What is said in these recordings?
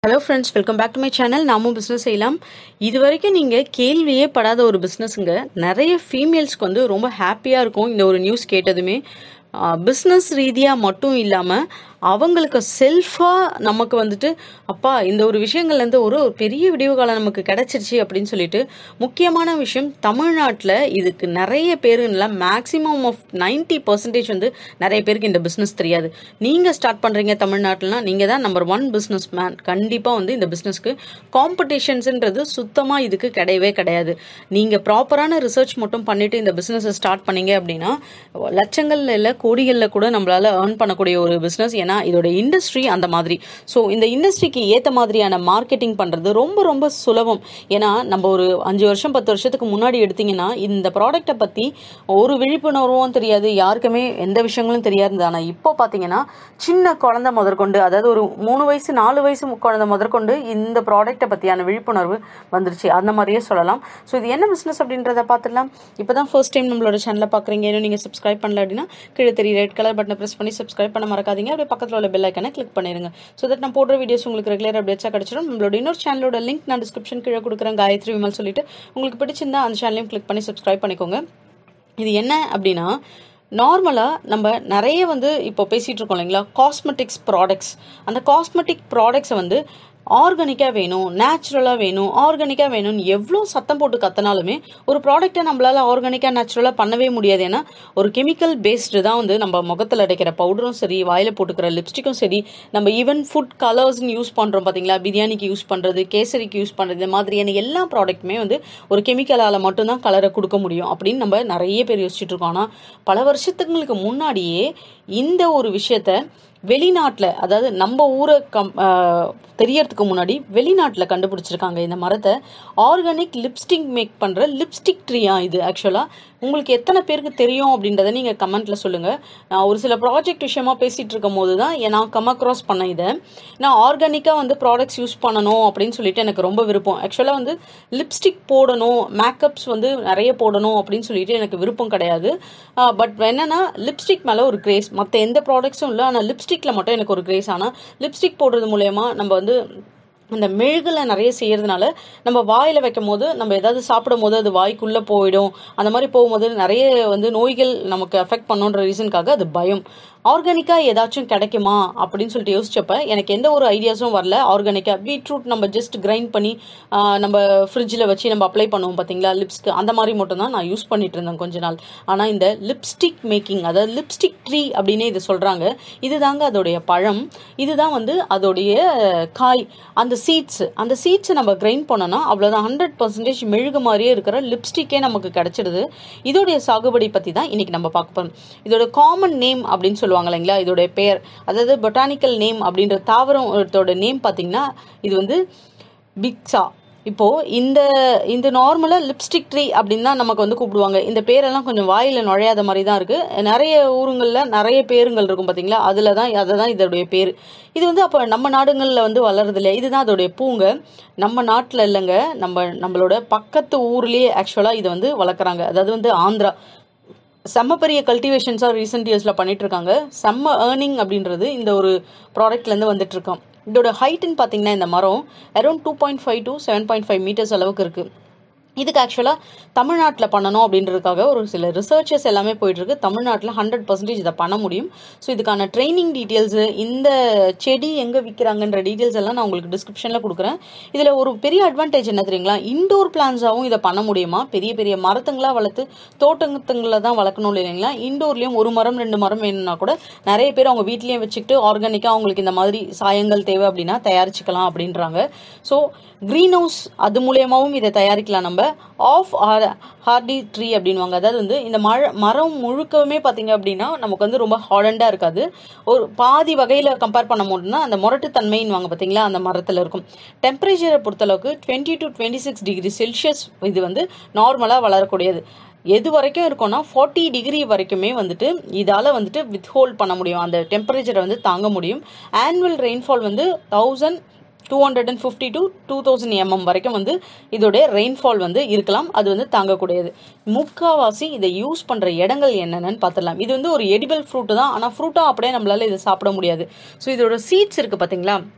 hello friends welcome back to my channel நாமும் business செய்யலாம் இது வரைக்கும் நீங்கள் கேள்வியே படாத ஒரு பிஸ்னஸுங்க நிறைய ஃபீமேல்ஸ்க்கு வந்து ரொம்ப ஹாப்பியாக இருக்கும் இந்த ஒரு நியூஸ் கேட்டதுமே பிஸ்னஸ் ரீதியாக மட்டும் இல்லாமல் அவங்களுக்கு செல்ஃபாக நமக்கு வந்துட்டு அப்பா இந்த ஒரு விஷயங்கள்லேருந்து ஒரு ஒரு பெரிய விடிவு காலம் நமக்கு கிடைச்சிருச்சு அப்படின்னு சொல்லிட்டு முக்கியமான விஷயம் தமிழ்நாட்டில் இதுக்கு நிறைய பேர் இல்லை மேக்ஸிமம் ஆஃப் நைன்டி பர்சன்டேஜ் வந்து நிறைய பேருக்கு இந்த பிஸ்னஸ் தெரியாது நீங்கள் ஸ்டார்ட் பண்ணுறீங்க தமிழ்நாட்டில்னா நீங்கள் தான் நம்பர் ஒன் பிஸ்னஸ் மேன் கண்டிப்பாக வந்து இந்த பிஸ்னஸ்க்கு காம்படிஷன்ஸுன்றது சுத்தமாக இதுக்கு கிடையவே கிடையாது நீங்கள் ப்ராப்பரான ரிசர்ச் மட்டும் பண்ணிட்டு இந்த பிஸ்னஸை ஸ்டார்ட் பண்ணீங்க அப்படின்னா லட்சங்கள்ல இல்லை கோடிகளில் கூட நம்மளால ஏர்ன் பண்ணக்கூடிய ஒரு பிஸ்னஸ் ஏன்னா இதோட இண்டஸ்ட்ரி அந்த மாதிரி ஸோ இந்த இண்டஸ்ட்ரிக்கு ஏற்ற மாதிரியான மார்க்கெட்டிங் பண்ணுறது ரொம்ப ரொம்ப சுலபம் ஏன்னா நம்ம ஒரு அஞ்சு வருஷம் பத்து வருஷத்துக்கு முன்னாடி எடுத்தீங்கன்னா இந்த ப்ராடக்ட்டை பற்றி ஒரு விழிப்புணர்வும் தெரியாது யாருக்குமே எந்த விஷயங்களும் தெரியாது ஆனால் இப்போ பார்த்தீங்கன்னா சின்ன குழந்தை முதற்கொண்டு அதாவது ஒரு மூணு வயசு நாலு வயசு குழந்தை முதற்கொண்டு இந்த ப்ராடக்ட்டை பற்றியான விழிப்புணர்வு வந்துருச்சு அந்த மாதிரியே சொல்லலாம் ஸோ இது என்ன பிஸ்னஸ் அப்படின்றத பார்த்துடலாம் இப்போ தான் ஃபர்ஸ்ட் டைம் நம்மளோட சேனலை பார்க்குறீங்க இன்னும் நீங்கள் சப்ஸ்கிரைப் பண்ணல அப்படின்னா கீழே தெரிய ரெட் கலர் பட்டனை ப்ரெஸ் பண்ணி சப்ஸ்கிரைப் பண்ண மறக்காதீங்க அப்படியே பக்கத்தில் உள்ள பெல் ஐக்கனை கிளிக் பண்ணிருங்க ஸோ தட் நான் போடுற வீடியோஸ் உங்களுக்கு ரெகுலர் அப்டேட்ஸாக கிடச்சிடும் நம்மளோட இன்னொரு சேனலோட லிங்க் நான் டிஸ்கிரிப்ஷன் கீழே கொடுக்குறேன் காயத்ரி விமல் சொல்லிட்டு உங்களுக்கு பிடிச்சிருந்தா அந்த சேனலையும் கிளிக் பண்ணி சப்ஸ்கிரைப் பண்ணிக்கோங்க இது என்ன அப்படின்னா நார்மலாக நம்ம நிறைய வந்து இப்போ பேசிகிட்டு இருக்கோம் இல்லைங்களா காஸ்மெட்டிக்ஸ் ப்ராடக்ட்ஸ் அந்த காஸ்மெட்டிக் ப்ராடக்ட்ஸை வந்து ஆர்கானிக்காக வேணும் நேச்சுரலாக வேணும் ஆர்கானிக்காக வேணும்னு எவ்வளோ சத்தம் போட்டு கத்தினாலுமே ஒரு ப்ராடக்ட்டை நம்மளால் ஆர்கானிக்காக நேச்சுரலாக பண்ணவே முடியாது ஏன்னா ஒரு கெமிக்கல் பேஸ்டு தான் வந்து நம்ம முகத்தில் அடைக்கிற பவுடரும் சரி வாயில் போட்டுக்கிற லிப்ஸ்டிக்கும் சரி நம்ம ஈவன் ஃபுட் கலர்ஸ்னு யூஸ் பண்ணுறோம் பார்த்தீங்களா பிரியாணிக்கு யூஸ் பண்ணுறது கேசரிக்கு யூஸ் பண்ணுறது இந்த மாதிரியான எல்லா ப்ராடக்ட்டுமே வந்து ஒரு கெமிக்கலால் மட்டும்தான் கலரை கொடுக்க முடியும் அப்படின்னு நம்ம நிறைய பேர் யோசிச்சுட்டு இருக்கோம் ஆனால் பல வருஷத்துங்களுக்கு முன்னாடியே இந்த ஒரு விஷயத்த வெளிநாட்டில் அதாவது நம்ம ஊரை கம் தெரியறதுக்கு முன்னாடி வெளிநாட்டில் கண்டுபிடிச்சிருக்காங்க இந்த மரத்தை ஆர்கானிக் லிப்ஸ்டிக் மேக் பண்ணுற லிப்ஸ்டிக் ட்ரீயா இது ஆக்சுவலாக உங்களுக்கு எத்தனை பேருக்கு தெரியும் அப்படின்றத நீங்கள் கமெண்ட்டில் சொல்லுங்கள் நான் ஒரு சில ப்ராஜெக்ட் விஷயமா பேசிகிட்டு இருக்கும் போது தான் நான் கம் அக்ராஸ் பண்ணேன் இதை நான் ஆர்கானிக்காக வந்து ப்ராடக்ட்ஸ் யூஸ் பண்ணணும் அப்படின்னு சொல்லிட்டு எனக்கு ரொம்ப விருப்பம் ஆக்சுவலாக வந்து லிப்ஸ்டிக் போடணும் மேக்கப்ஸ் வந்து நிறைய போடணும் அப்படின்னு சொல்லிட்டு எனக்கு விருப்பம் கிடையாது பட் என்னன்னா லிப்ஸ்டிக் மேலே ஒரு கிரேஸ் மற்ற எந்த ப்ராடக்ட்ஸும் இல்லை ஆனால் லிப்ஸ்டிக்கில் மட்டும் எனக்கு ஒரு கிரேஸ் ஆனால் லிப்ஸ்டிக் போடுறது மூலயமா நம்ம வந்து அந்த மெழுகுல நிறைய செய்யறதுனால நம்ம வாயில் வைக்கும் போது நம்ம ஏதாவது சாப்பிடும் போது அது வாய்க்குள்ளே போயிடும் அந்த மாதிரி போகும்போது நிறைய வந்து நோய்கள் நமக்கு அஃபெக்ட் பண்ணுன்ற ரீசனுக்காக அது பயம் ஆர்கானிக்காக ஏதாச்சும் கிடைக்குமா அப்படின்னு சொல்லிட்டு யோசிச்சப்ப எனக்கு எந்த ஒரு ஐடியாஸும் வரல ஆர்கானிக்காக பீட்ரூட் நம்ம ஜஸ்ட் கிரைண்ட் பண்ணி நம்ம ஃப்ரிட்ஜில் வச்சு நம்ம அப்ளை பண்ணுவோம் பார்த்தீங்களா லிப்ஸ்க்கு அந்த மாதிரி மட்டும் தான் நான் யூஸ் பண்ணிட்டு இருந்தேன் கொஞ்ச நாள் ஆனால் இந்த லிப்ஸ்டிக் மேக்கிங் அதாவது லிப்ஸ்டிக் ட்ரீ அப்படின்னே இதை சொல்கிறாங்க இதுதாங்க அதோடைய பழம் இதுதான் வந்து அதோடைய காய் அந்த சீட்ஸ் அந்த சீட்ஸை நம்ம கிரைண்ட் பண்ணோம்னா அவ்வளோதான் ஹண்ட்ரட் பர்சன்டேஜ் மெழுகு மாதிரியே இருக்கிற லிப்ஸ்டிக்கே நமக்கு கிடைச்சிடுது இதோடைய சாகுபடி பற்றி தான் இன்னைக்கு நம்ம பார்க்க போகிறோம் இதோட காமன் நேம் அப்படின்னு சொல்லுவாங்க இல்லைங்களா இதோடைய பெயர் அதாவது பொட்டானிக்கல் நேம் அப்படின்ற தாவரத்தோட நேம் பார்த்தீங்கன்னா இது வந்து பிக்ஸா இப்போ இந்த இந்த நார்மலாக லிப்ஸ்டிக் ட்ரீ அப்படின்னு தான் நமக்கு வந்து கூப்பிடுவாங்க இந்த பேரெல்லாம் கொஞ்சம் வாயில் நுழையாத மாதிரி தான் இருக்கு நிறைய ஊருங்களில் நிறைய பேருங்கள் இருக்கும் பார்த்தீங்களா அதில் தான் அதை தான் இதோடைய பேர் இது வந்து அப்போ நம்ம நாடுகளில் வந்து வளருது இல்லையா இதுதான் அதோடைய பூங்க நம்ம நாட்டில் இல்லைங்க நம்ம நம்மளோட பக்கத்து ஊர்லேயே ஆக்சுவலாக இதை வந்து வளர்க்குறாங்க அதாவது வந்து ஆந்திரா செம்ம பெரிய கல்டிவேஷன்ஸாக ரீசெண்ட் இயர்ஸில் பண்ணிட்டு இருக்காங்க செம்ம ஏர்னிங் அப்படின்றது இந்த ஒரு ப்ராடக்ட்லேருந்து வந்துட்டு இருக்கோம் இதோட ஹைட்டுன்னு பார்த்தீங்கன்னா இந்த மரம் around two point five to seven point five metres அளவுக்கு இருக்குது இதுக்கு ஆக்சுவலாக தமிழ்நாட்டில் பண்ணணும் அப்படின்றதுக்காக ஒரு சில ரிசர்ச்சஸ் எல்லாமே போயிட்டுருக்கு தமிழ்நாட்டில் ஹண்ட்ரட் பர்சன்டேஜ் இதை பண்ண முடியும் ஸோ இதுக்கான ட்ரைனிங் டீட்டெயில்ஸு இந்த செடி எங்கே விற்கிறாங்கன்ற டீட்டெயில்ஸ் எல்லாம் நான் உங்களுக்கு டிஸ்கிரிப்ஷனில் கொடுக்குறேன் இதில் ஒரு பெரிய அட்வான்டேஜ் என்ன தெரியுங்களா இண்டோர் பிளான்ஸாகவும் இதை பண்ண முடியுமா பெரிய பெரிய மரத்துங்களாக வளர்த்து தோட்டத்துங்களை தான் வளர்க்கணும் இல்லைங்களா இண்டோர்லேயும் ஒரு மரம் ரெண்டு மரம் வேணும்னா கூட நிறைய பேர் அவங்க வீட்லேயும் வச்சுக்கிட்டு ஆர்கானிக்காக அவங்களுக்கு இந்த மாதிரி சாயங்கள் தேவை அப்படின்னா தயாரிச்சுக்கலாம் அப்படின்றாங்க ஸோ க்ரீன் ஹவுஸ் அது மூலியமாகவும் இதை தயாரிக்கலாம் நம்ம ஆஃப் ஹார்டி ட்ரீ அப்படின்வாங்க அதாவது வந்து இந்த மழை மரம் முழுக்கவுமே பார்த்தீங்க அப்படின்னா நமக்கு வந்து ரொம்ப ஹார்டண்டாக இருக்காது ஒரு பாதி வகையில் கம்பேர் பண்ண முடியும்னா அந்த முரட்டுத்தன்மைன்னு பார்த்தீங்களா அந்த மரத்தில் இருக்கும் டெம்பரேச்சரை பொறுத்தளவுக்கு twenty to twenty six degree Celsius இது வந்து நார்மலாக வளரக்கூடியது எது வரைக்கும் இருக்கும்னா ஃபார்ட்டி டிகிரி வரைக்குமே வந்துட்டு இதால் வந்துட்டு வித் ஹோல்ட் பண்ண முடியும் அந்த டெம்பரேச்சரை வந்து தாங்க முடியும் ஆனுவல் ரெயின்ஃபால் வந்து thousand two hundred and fifty to two thousand mm வரைக்கும் வந்து இதோடைய ரெயின்ஃபால் வந்து இருக்கலாம் அது வந்து தாங்கக்கூடியது முக்காவாசி இதை யூஸ் பண்ணுற இடங்கள் என்னென்னு பார்த்துடலாம் இது வந்து ஒரு எடிபிள் ஃப்ரூட்டு தான் ஆனால் ஃப்ரூட்டாக அப்படியே நம்மளால இதை சாப்பிட முடியாது ஸோ இதோட சீட்ஸ் இருக்குது பார்த்தீங்களா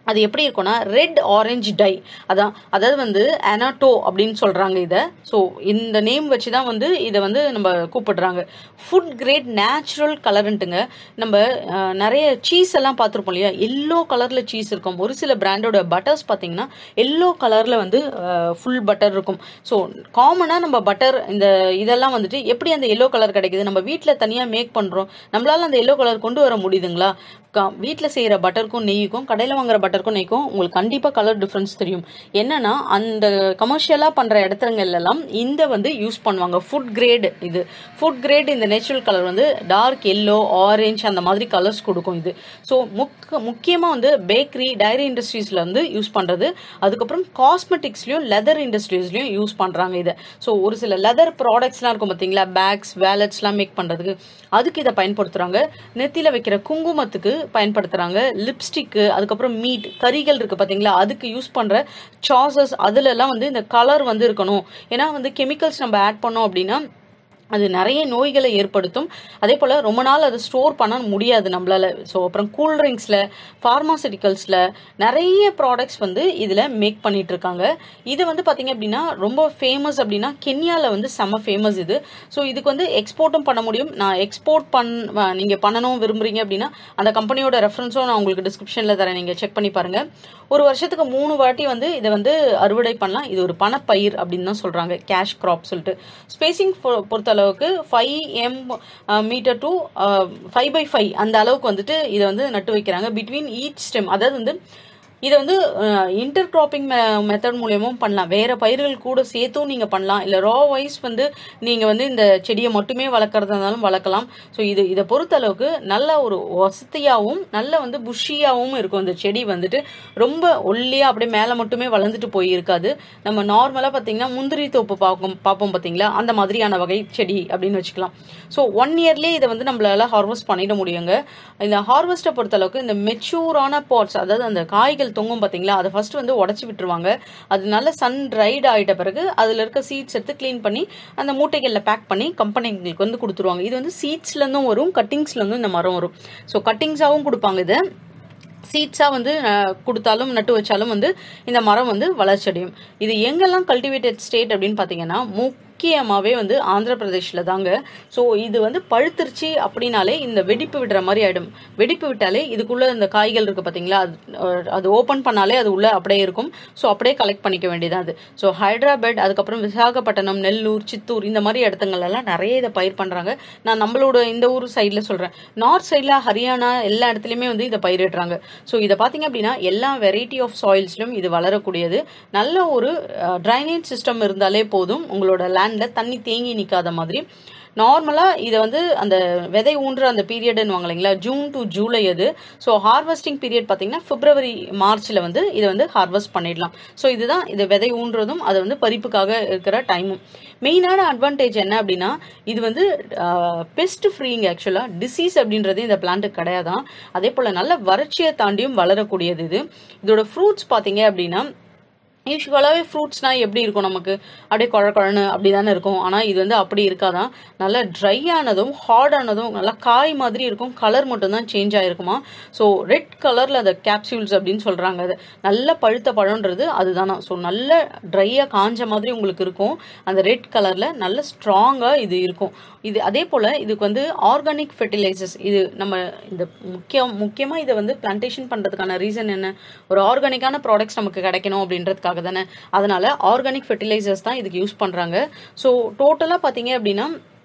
அது எப்படி இருக்கும்னா ரெட் ஆரஞ்சு டை அதான் அதாவது வந்து அனாட்டோ அப்படின்னு சொல்றாங்க இதை ஸோ இந்த நேம் வச்சு தான் வந்து இதை வந்து நம்ம கூப்பிடுறாங்க ஃபுட் கிரேட் நேச்சுரல் கலர்ன்ட்டுங்க நம்ம அஹ், நிறைய சீஸ் எல்லாம் பார்த்துருப்போம் இல்லையா எல்லோ கலர்ல சீஸ் இருக்கும் ஒரு சில பிராண்டோட பட்டர்ஸ் பார்த்தீங்கன்னா எல்லோ கலர்ல வந்து ஃபுல் பட்டர் இருக்கும் ஸோ காமனாக நம்ம பட்டர் இந்த இதெல்லாம் வந்துட்டு எப்படி அந்த எல்லோ கலர் கிடைக்குது நம்ம வீட்டில் தனியாக மேக் பண்ணுறோம் நம்மளால அந்த எல்லோ கலர் கொண்டு வர முடியுதுங்களா வீட்டில் செய்கிற பட்டருக்கும் நெய்யுக்கும் கடையில் வாங்குற பட்டருக்கும் நெய்க்கும் உங்களுக்கு கண்டிப்பாக கலர் டிஃப்ரென்ஸ் தெரியும் என்னன்னா அந்த கமர்ஷியலாக பண்ணுற இடத்துங்கள்லாம் இந்த வந்து யூஸ் பண்ணுவாங்க ஃபுட் கிரேட் இது ஃபுட் கிரேட் இந்த நேச்சுரல் கலர் வந்து டார்க் எல்லோ ஆரஞ்சு அந்த மாதிரி கலர்ஸ் கொடுக்கும் இது ஸோ முக்க முக்கியமாக வந்து பேக்கரி டைரி இண்டஸ்ட்ரீஸில் வந்து யூஸ் பண்ணுறது அதுக்கப்புறம் காஸ்மெட்டிக்ஸ்லையும் லெதர் இண்டஸ்ட்ரீஸ்லையும் யூஸ் பண்ணுறாங்க இதை ஸோ ஒரு சில லெதர் ப்ராடக்ட்ஸ்லாம் இருக்கும் பார்த்தீங்களா பேக்ஸ் வேலட்ஸ்லாம் மேக் பண்ணுறதுக்கு அதுக்கு இதை பயன்படுத்துகிறாங்க நெத்தியில் வைக்கிற குங்குமத்துக்கு பயன்படுத்துகிறாங்க லிப்ஸ்டிக்கு அதுக்கப்புறம் மீட் கறிகள் இருக்குது பார்த்தீங்களா அதுக்கு யூஸ் பண்ணுற சாசஸ் அதுலலாம் வந்து இந்த கலர் வந்து இருக்கணும் ஏன்னா வந்து கெமிக்கல்ஸ் நம்ம ஆட் பண்ணோம் அப்படின்னா அது நிறைய நோய்களை ஏற்படுத்தும் அதே போல் ரொம்ப நாள் அதை ஸ்டோர் பண்ண முடியாது நம்மளால ஸோ அப்புறம் கூல்ட்ரிங்க்ஸில் ஃபார்மாசிட்டிக்கல்ஸில் நிறைய ப்ராடக்ட்ஸ் வந்து இதில் மேக் பண்ணிட்டு இருக்காங்க இது வந்து பார்த்தீங்க அப்படின்னா ரொம்ப ஃபேமஸ் அப்படின்னா கென்யாவில் வந்து செம்ம ஃபேமஸ் இது ஸோ இதுக்கு வந்து எக்ஸ்போர்ட்டும் பண்ண முடியும் நான் எக்ஸ்போர்ட் பண் நீங்கள் பண்ணணும் விரும்புறீங்க அப்படின்னா அந்த கம்பெனியோட ரெஃபரன்ஸும் நான் உங்களுக்கு டிஸ்கிரிப்ஷனில் தரேன் நீங்கள் செக் பண்ணி பாருங்கள் ஒரு வருஷத்துக்கு மூணு வாட்டி வந்து இதை வந்து அறுவடை பண்ணலாம் இது ஒரு பணப்பயிர் அப்படின்னு தான் சொல்கிறாங்க கேஷ் கிராப் சொல்லிட்டு ஸ்பேசிங் பொறுத்த அளவுக்கு five M metre to five by five அந்த அளவுக்கு வந்துட்டு இதை வந்து நட்டு வைக்கிறாங்க பிட்வீன் ஈச் ஸ்டெம் அதாவது வந்து இதை வந்து இன்டர் கிராப்பிங் மெத்தட் மூலியமும் பண்ணலாம் வேற பயிர்கள் கூட சேர்த்தும் நீங்க பண்ணலாம் இல்ல ரா வைஸ் வந்து நீங்க வந்து இந்த செடியை மட்டுமே வளர்க்கறதா இருந்தாலும் வளர்க்கலாம் ஸோ இது இதை பொறுத்த அளவுக்கு நல்ல ஒரு வசதியாகவும் நல்ல வந்து புஷியாகவும் இருக்கும் இந்த செடி வந்துட்டு ரொம்ப ஒல்லியா அப்படியே மேலே மட்டுமே வளர்ந்துட்டு போயிருக்காது நம்ம நார்மலா பாத்தீங்கன்னா முந்திரி தோப்பு பார்க்கும் பார்ப்போம் பாத்தீங்களா அந்த மாதிரியான வகை செடி அப்படின்னு வச்சுக்கலாம் ஸோ ஒன் இயர்லேயே இதை வந்து நம்மளால ஹார்வெஸ்ட் பண்ணிட முடியுங்க இந்த ஹார்வெஸ்ட்டை பொறுத்த அளவுக்கு இந்த மெச்சூரான பாட்ஸ் அதாவது அந்த காய்கள் தொங்கும் பாத்தீங்களா அதை ஃபர்ஸ்ட் வந்து உடச்சி விட்டுருவாங்க அது நல்ல சன் ட்ரைட் ஆயிட்ட பிறகு அதுல இருக்க சீட்ஸ் எடுத்து க்ளீன் பண்ணி அந்த மூட்டைகளில் பேக் பண்ணி கம்பெனிங்களுக்கு வந்து கொடுத்துருவாங்க இது வந்து சீட்ஸ்ல இருந்தும் வரும் கட்டிங்ஸ்ல இருந்தும் இந்த மரம் வரும் ஸோ கட்டிங்ஸாகவும் கொடுப்பாங்க இதை சீட்ஸாக வந்து அஹ், கொடுத்தாலும் நட்டு வச்சாலும் வந்து இந்த மரம் வந்து வளர்ச்சியடையும் இது எங்கெல்லாம் கல்டிவேட்டட் ஸ்டேட் அப்படின்னு பார்த்தீங்கன்னா முக்கியமாகவே வந்து ஆந்திர பிரதேஷில் தாங்க ஸோ இது வந்து பழுத்துருச்சு அப்படின்னாலே இந்த வெடிப்பு விடுற மாதிரி ஆயிடும் வெடிப்பு விட்டாலே இதுக்குள்ள இந்த காய்கள் இருக்கு பார்த்தீங்களா அது அஹ், அது ஓப்பன் பண்ணாலே அது உள்ள அப்படியே இருக்கும் ஸோ அப்படியே கலெக்ட் பண்ணிக்க வேண்டியதான் அது ஸோ ஹைதராபாத் அதுக்கப்புறம் விசாகப்பட்டினம் நெல்லூர் சித்தூர் இந்த மாதிரி இடத்துங்கள்லாம் நிறைய இதை பயிர் பண்ணுறாங்க நான் நம்மளோட இந்த ஊர் சைடில் சொல்கிறேன் நார்த் சைடில் ஹரியானா எல்லா இடத்துலையுமே வந்து இதை பயிரிடுறாங்க ஸோ இதை பார்த்தீங்க அப்படின்னா எல்லா வெரைட்டி ஆஃப் சாயில்ஸ்லையும் இது வளரக்கூடியது நல்ல ஒரு ட்ரைனேஜ் சிஸ்டம் இருந்தாலே போதும் உங்களோட லேண்டில் தண்ணி தேங்கி நிற்காத மாதிரி நார்மலாக இதை வந்து அந்த விதை ஊன்ற அந்த பீரியடுன்னு இல்லைங்களா ஜூன் டு ஜூலை அது ஸோ ஹார்வெஸ்டிங் பீரியட் பார்த்தீங்கன்னா பிப்ரவரி மார்ச்சில் வந்து இதை வந்து ஹார்வெஸ்ட் பண்ணிடலாம் ஸோ இதுதான் இது விதை ஊன்றதும் அது வந்து பறிப்புக்காக இருக்கிற டைமும் மெயினான அட்வான்டேஜ் என்ன அப்படின்னா இது வந்து பெஸ்ட் ஃப்ரீங்க ஆக்சுவலாக டிசீஸ் அப்படின்றது இந்த பிளான்ட்டுக்கு கிடையாதான் அதே போல் நல்ல வறட்சியை தாண்டியும் வளரக்கூடியது இது இதோட ஃப்ரூட்ஸ் பார்த்தீங்க அப்படின்னா யூஸ்வலாகவே ஃப்ரூட்ஸ்னால் எப்படி இருக்கும் நமக்கு அப்படியே குழ குழன்னு அப்படி தானே இருக்கும் ஆனால் இது வந்து அப்படி இருக்காதான் நல்லா ட்ரை ஆனதும் ஹார்ட் ஆனதும் நல்லா காய் மாதிரி இருக்கும் கலர் மட்டும்தான் சேஞ்ச் ஆயிருக்குமா ஸோ ரெட் கலரில் அந்த கேப்சியூல்ஸ் அப்படின்னு சொல்கிறாங்க அது நல்ல பழுத்த பழம்ன்றது அதுதானா ஸோ நல்ல ட்ரையாக காஞ்ச மாதிரி உங்களுக்கு இருக்கும் அந்த ரெட் கலரில் நல்ல ஸ்ட்ராங்காக இது இருக்கும் இது அதே போல் இதுக்கு வந்து ஆர்கானிக் ஃபெர்டிலைசர்ஸ் இது நம்ம இந்த முக்கியம் முக்கியமாக இதை வந்து பிளான்டேஷன் பண்ணுறதுக்கான ரீசன் என்ன ஒரு ஆர்கானிக்கான ப்ராடக்ட்ஸ் நமக்கு கிடைக்கணும் அப்படின்றதுக்காக தானே அதனால ஆர்கானிக் ஃபெர்டிலைசர்ஸ் தான் இதுக்கு யூஸ் பண்ணுறாங்க ஸோ டோட்டலாக பார்த்தீங்க அப்படின்னா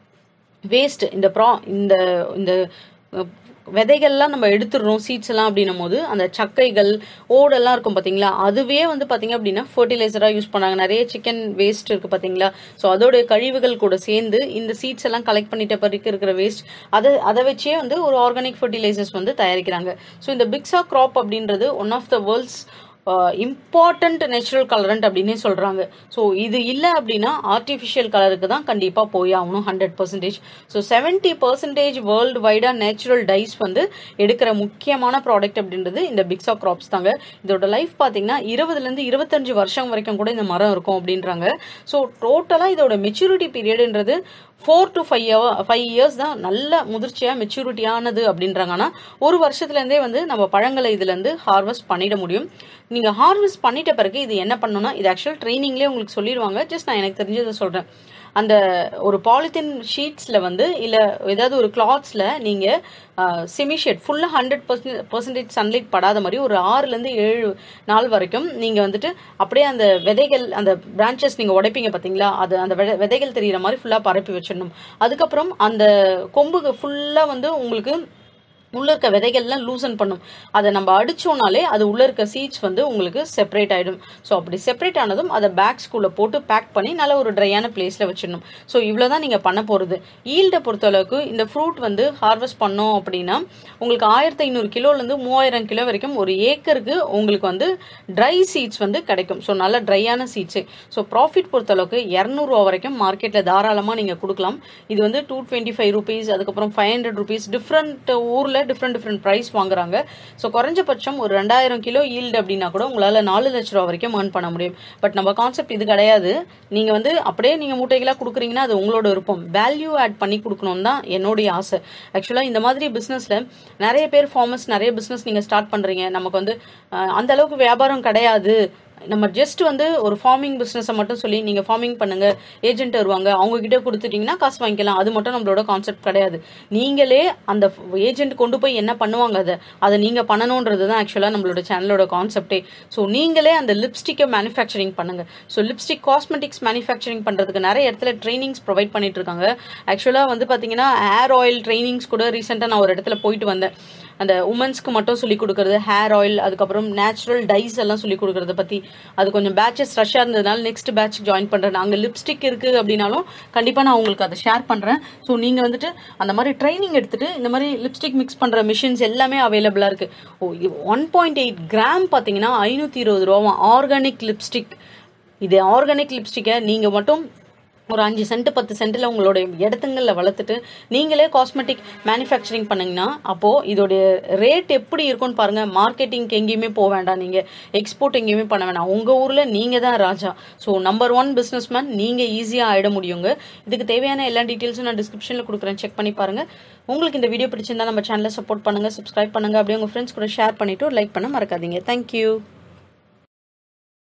வேஸ்ட் இந்த ப்ரா இந்த இந்த அஹ், விதைகள்லாம் நம்ம எடுத்துடுறோம் சீட்ஸ் எல்லாம் அப்படின்னும் போது அந்த சக்கைகள் ஓடெல்லாம் இருக்கும் பாத்தீங்களா அதுவே வந்து பாத்தீங்க அப்படின்னா ஃபர்டிலைசரா யூஸ் பண்ணாங்க நிறைய சிக்கன் வேஸ்ட் இருக்கு பாத்தீங்களா ஸோ அதோட கழிவுகள் கூட சேர்ந்து இந்த சீட்ஸ் எல்லாம் கலெக்ட் பண்ணிட்ட பிறகு இருக்கிற வேஸ்ட் அதை அதை வச்சே வந்து ஒரு ஆர்கானிக் ஃபர்டிலைசர்ஸ் வந்து தயாரிக்கிறாங்க ஸோ இந்த பிக்ஸா கிராப் அப்படின்றது one of the world's important natural colourant அப்படின்னே சொல்றாங்க ஸோ இது இல்லை அப்படின்னா ஆர்டிஃபிஷியல் கலருக்கு தான் கண்டிப்பாக போய் ஆகணும் hundred percentage so seventy percentage world வைடாக நேச்சுரல் டைஸ் வந்து எடுக்கிற முக்கியமான ப்ராடக்ட் அப்படின்றது இந்த பிக்ஸா கிராப்ஸ் தாங்க இதோட லைஃப் பார்த்தீங்கன்னா இருபதுலேருந்து இருபத்தஞ்சு வருஷம் வரைக்கும் கூட இந்த மரம் இருக்கும் அப்படின்றாங்க ஸோ டோட்டலாக இதோட மெச்சூரிட்டி பீரியடுன்றது four to five five years தான் நல்ல முதிர்ச்சியாக மெச்சூரிட்டியானது அப்படின்றாங்க ஆனால் ஒரு வருஷத்துலேருந்தே வந்து நம்ம பழங்களை இதுலேருந்து ஹார்வெஸ்ட் பண்ணிட முடியும் நீங்கள் ஹார்வெஸ்ட் பண்ணிட்ட பிறகு இது என்ன பண்ணணும்னா இது ஆக்சுவல் ட்ரைனிங்லேயே உங்களுக்கு சொல்லிடுவாங்க ஜஸ்ட் நான் எனக்கு தெரிஞ்சதை சொல்கிறேன் அந்த ஒரு பாலித்தீன் ஷீட்ஸில் வந்து இல்லை ஏதாவது ஒரு கிளாத்ஸில் நீங்கள் செமி ஷேட் ஃபுல்லாக ஹண்ட்ரட் பர்சன்ட் பர்சன்டேஜ் சன்லைட் படாத மாதிரி ஒரு ஆறுலேருந்து ஏழு நாள் வரைக்கும் நீங்கள் வந்துட்டு அப்படியே அந்த விதைகள் அந்த பிரான்ச்சஸ் நீங்கள் உடைப்பீங்க பார்த்தீங்களா அது அந்த விதை விதைகள் தெரிகிற மாதிரி ஃபுல்லாக பரப்பி வச்சிடணும் அதுக்கப்புறம் அந்த கொம்புக்கு ஃபுல்லாக வந்து உங்களுக்கு உள்ள இருக்க விதைகள்லாம் லூசன் பண்ணும் அதை நம்ம அடிச்சோம்னாலே அது உள்ள இருக்க சீட்ஸ் வந்து உங்களுக்கு செப்பரேட் ஆயிடும் ஸோ அப்படி செப்பரேட் ஆனதும் அதை பேக்ஸ்குள்ள போட்டு பேக் பண்ணி நல்ல ஒரு ட்ரையான பிளேஸ்ல வச்சிடணும் ஸோ இவ்வளோதான் நீங்க பண்ண போறது ஈல்டை பொறுத்தளவுக்கு இந்த ஃப்ரூட் வந்து ஹார்வெஸ்ட் பண்ணோம் அப்படின்னா உங்களுக்கு ஆயிரத்தி ஐநூறு கிலோலேருந்து மூவாயிரம் கிலோ வரைக்கும் ஒரு ஏக்கருக்கு உங்களுக்கு வந்து ட்ரை சீட்ஸ் வந்து கிடைக்கும் ஸோ நல்ல ட்ரையான சீட்ஸு ஸோ ப்ராஃபிட் பொறுத்தளவுக்கு இரநூறுவா வரைக்கும் மார்க்கெட்டில் தாராளமாக நீங்கள் கொடுக்கலாம் இது வந்து டூ டுவெண்ட்டி ஃபைவ் ருபீஸ் அதுக்கப்புறம் ஃபைவ் ஹண்ட்ரட் ருபீஸ் டிஃப்ரெண்ட் ஊரில் டிஃப்ரெண்ட் டிஃப்ரெண்ட் ப்ரைஸ் வாங்குறாங்க ஸோ குறைஞ்சபட்சம் ஒரு ரெண்டாயிரம் கிலோ ஈல்டு அப்படின்னா கூட உங்களால் நாலு லட்ச ரூபா வரைக்கும் ஏர்ன் பண்ண முடியும் பட் நம்ம கான்செப்ட் இது கிடையாது நீங்கள் வந்து அப்படியே நீங்கள் மூட்டைகளாக கொடுக்குறீங்கன்னா அது உங்களோட விருப்பம் வேல்யூ ஆட் பண்ணி கொடுக்கணும் தான் என்னுடைய ஆசை ஆக்சுவலாக இந்த மாதிரி பிஸ்னஸில் நிறைய பேர் ஃபார்மர்ஸ் நிறைய பிஸ்னஸ் நீங்கள் ஸ்டார்ட் பண்ணுறீங்க நமக்கு வந்து அஹ், அந்த அளவுக்கு வியாபாரம் கிடையாது நம்ம ஜஸ்ட் வந்து ஒரு ஃபார்மிங் பிஸ்னஸை மட்டும் சொல்லி நீங்கள் ஃபார்மிங் பண்ணுங்க ஏஜென்ட் வருவாங்க அவங்க கிட்ட கொடுத்துட்டீங்கன்னா காசு வாங்கிக்கலாம் அது மட்டும் நம்மளோட கான்செப்ட் கிடையாது நீங்களே அந்த ஏஜென்ட் கொண்டு போய் என்ன பண்ணுவாங்க அதை அதை நீங்கள் பண்ணணுன்றது தான் ஆக்சுவலாக நம்மளோட சேனலோட கான்செப்டே ஸோ நீங்களே அந்த லிப்ஸ்டிக்கை மேனுஃபேக்சரிங் பண்ணுங்க ஸோ லிப்ஸ்டிக் காஸ்மெட்டிக்ஸ் மேனுஃபேக்சரிங் பண்ணுறதுக்கு நிறைய இடத்துல ட்ரைனிங்ஸ் ப்ரொவைட் பண்ணிட்டு இருக்காங்க ஆக்சுவலாக வந்து பார்த்தீங்கன்னா ஹேர் ஆயில் ட்ரைனிங்ஸ் கூட ரீசெண்டாக நான் ஒரு இடத்துல போயிட்டு வந்தேன் அந்த உமன்ஸ்க்கு மட்டும் சொல்லி கொடுக்கறது ஹேர் ஆயில் அதுக்கப்புறம் நேச்சுரல் டைஸ் எல்லாம் சொல்லி கொடுக்கறத பற்றி அது கொஞ்சம் பேட்சஸ் ரஷ்ஷாக இருந்ததுனால நெக்ஸ்ட் பேட்ச் ஜாயின் பண்ணுறேன் அங்கே லிப்ஸ்டிக் இருக்குது அப்படின்னாலும் கண்டிப்பாக நான் உங்களுக்கு அதை ஷேர் பண்ணுறேன் ஸோ நீங்கள் வந்துட்டு அந்த மாதிரி ட்ரைனிங் எடுத்துட்டு இந்த மாதிரி லிப்ஸ்டிக் மிக்ஸ் பண்ணுற மிஷின்ஸ் எல்லாமே அவைலபிளாக இருக்குது oh one point eight gram பார்த்தீங்கன்னா ஐநூற்றி இருபது ரூபா ஆர்கானிக் லிப்ஸ்டிக் இது ஆர்கானிக் லிப்ஸ்டிக்கை நீங்கள் மட்டும் ஒரு அஞ்சு சென்ட் பத்து சென்ட்டில் உங்களோட இடத்துங்களில் வளர்த்துட்டு நீங்களே காஸ்மெட்டிக் மேனுஃபேக்சரிங் பண்ணீங்கன்னா அப்போது இதோடைய ரேட் எப்படி இருக்கும்னு பாருங்கள் மார்க்கெட்டிங்க்கு எங்கேயுமே போக வேண்டாம் நீங்கள் எக்ஸ்போர்ட் எங்கேயுமே பண்ண வேண்டாம் உங்கள் ஊரில் நீங்கள் தான் ராஜா so number one businessman நீங்கள் ஈஸியாக ஆயிட முடியுங்க இதுக்கு தேவையான எல்லா டீட்டெயில்ஸும் நான் டிஸ்கிரிப்ஷனில் கொடுக்குறேன் செக் பண்ணி பாருங்கள் உங்களுக்கு இந்த வீடியோ பிடிச்சிருந்தா நம்ம சேனலை சப்போர்ட் பண்ணுங்கள் சப்ஸ்கிரைப் பண்ணுங்கள் அப்படியே உங்கள் ஃப்ரெண்ட்ஸ் கூட ஷேர் பண்ணிவிட்டு லைக் பண்ண மறக்காதீங்க தேங்க்யூ